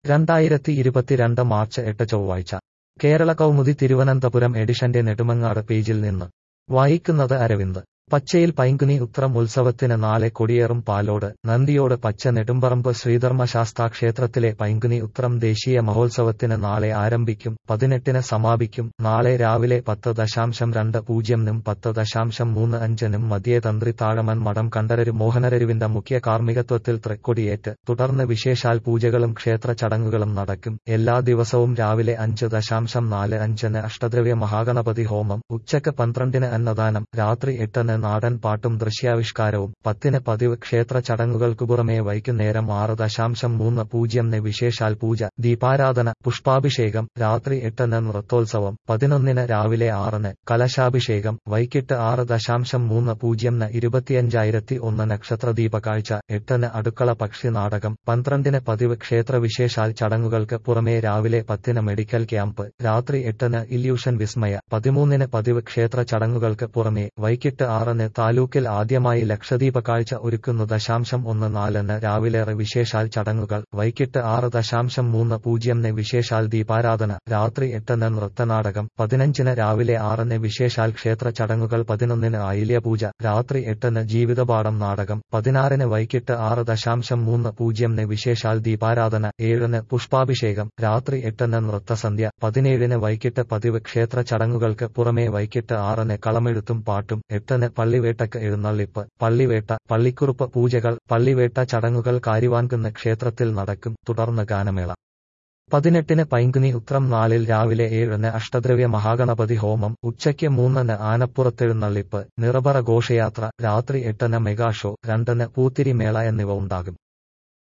രണ്ടായിരത്തി ഇരുപത്തിരണ്ട് മാർച്ച് എട്ട് ചൊവ്വാഴ്ച കേരള കൗമുദി തിരുവനന്തപുരം എഡിഷന്റെ നെടുമങ്ങാട് പേജിൽ നിന്ന് വായിക്കുന്നത് അരവിന്ദ് പച്ചയിൽ പൈങ്കുനി ഉത്രം ഉത്സവത്തിന് നാളെ കൊടിയേറും പാലോട് നന്ദിയോട് പച്ച നെടുമ്പറമ്പ് ശ്രീധർമ്മശാസ്താ ക്ഷേത്രത്തിലെ പൈങ്കുനി ഉത്രം ദേശീയ മഹോത്സവത്തിന് നാളെ ആരംഭിക്കും പതിനെട്ടിന് സമാപിക്കും നാളെ രാവിലെ പത്ത് ദശാംശം രണ്ട് പൂജ്യംനും പത്ത് ദശാംശം മൂന്ന് അഞ്ചിനും മധ്യേ തന്ത്രി താഴമൻ മഠം കണ്ഠരരു മോഹനരരുവിന്റെ മുഖ്യ കാർമ്മികത്വത്തിൽ തൃക്കൊടിയേറ്റ് തുടർന്ന് വിശേഷാൽ പൂജകളും ക്ഷേത്ര ചടങ്ങുകളും നടക്കും എല്ലാ ദിവസവും രാവിലെ അഞ്ച് ദശാംശം നാല് അഞ്ചിന് അഷ്ടദ്രവ്യ മഹാഗണപതി ഹോമം ഉച്ചക്ക് പന്ത്രണ്ടിന് അന്നദാനം രാത്രി എട്ടിന് നാടൻ പാട്ടും ദൃശ്യാവിഷ്കാരവും പത്തിന് പതിവ് ക്ഷേത്ര ചടങ്ങുകൾക്കു പുറമെ വൈകുന്നേരം ആറ് ദശാംശം മൂന്ന് പൂജ്യംന് വിശേഷാൽ പൂജ ദീപാരാധന പുഷ്പാഭിഷേകം രാത്രി എട്ടിന് നൃത്തോത്സവം പതിനൊന്നിന് രാവിലെ ആറിന് കലശാഭിഷേകം വൈകിട്ട് ആറ് ദശാംശം മൂന്ന് പൂജ്യംന് ഇരുപത്തിയഞ്ചായിരത്തി ഒന്ന് നക്ഷത്ര ദീപകാഴ്ച എട്ടിന് അടുക്കള പക്ഷി നാടകം പന്ത്രണ്ടിന് പതിവ് ക്ഷേത്ര വിശേഷാൽ ചടങ്ങുകൾക്ക് പുറമെ രാവിലെ പത്തിന് മെഡിക്കൽ ക്യാമ്പ് രാത്രി എട്ടിന് ഇല്യൂഷൻ വിസ്മയ പതിമൂന്നിന് പതിവ് ക്ഷേത്ര ചടങ്ങുകൾക്ക് പുറമെ വൈകിട്ട് ആറിന് താലൂക്കിൽ ആദ്യമായി ലക്ഷദ്വീപ കാഴ്ച ഒരുക്കുന്നു ദശാംശം ഒന്ന് നാലിന് രാവിലേറെ വിശേഷാൽ ചടങ്ങുകൾ വൈകിട്ട് ആറ് ദശാംശം മൂന്ന് പൂജ്യംന് വിശേഷാൽ ദീപാരാധന രാത്രി എട്ടിന് നൃത്തനാടകം പതിനഞ്ചിന് രാവിലെ ആറിന് വിശേഷാൽ ക്ഷേത്ര ചടങ്ങുകൾ പതിനൊന്നിന് ആയില്യപൂജ രാത്രി എട്ടിന് ജീവിതപാഠം നാടകം പതിനാറിന് വൈകിട്ട് ആറ് ദശാംശം മൂന്ന് പൂജ്യംന് വിശേഷാൽ ദീപാരാധന ഏഴിന് പുഷ്പാഭിഷേകം രാത്രി എട്ടിന് നൃത്തസന്ധ്യ പതിനേഴിന് വൈകിട്ട് പതിവ് ക്ഷേത്ര ചടങ്ങുകൾക്ക് പുറമെ വൈകിട്ട് ആറിന് കളമെഴുത്തും പാട്ടും എട്ടിന് പള്ളിവേട്ടക്ക് എഴുന്നള്ളിപ്പ് പള്ളിവേട്ട പള്ളിക്കുറുപ്പ് പൂജകൾ പള്ളിവേട്ട ചടങ്ങുകൾ കാര്യവാൻകുന്ന് ക്ഷേത്രത്തിൽ നടക്കും തുടർന്ന് ഗാനമേള പതിനെട്ടിന് പൈങ്കുനി ഉത്രം നാളിൽ രാവിലെ ഏഴിന് അഷ്ടദ്രവ്യ മഹാഗണപതി ഹോമം ഉച്ചയ്ക്ക് മൂന്നിന് ആനപ്പുറത്തെഴുന്നള്ളിപ്പ് നിറബറ ഘോഷയാത്ര രാത്രി എട്ടിന് മെഗാ ഷോ രണ്ടിന് പൂത്തിരി മേള എന്നിവ ഉണ്ടാകും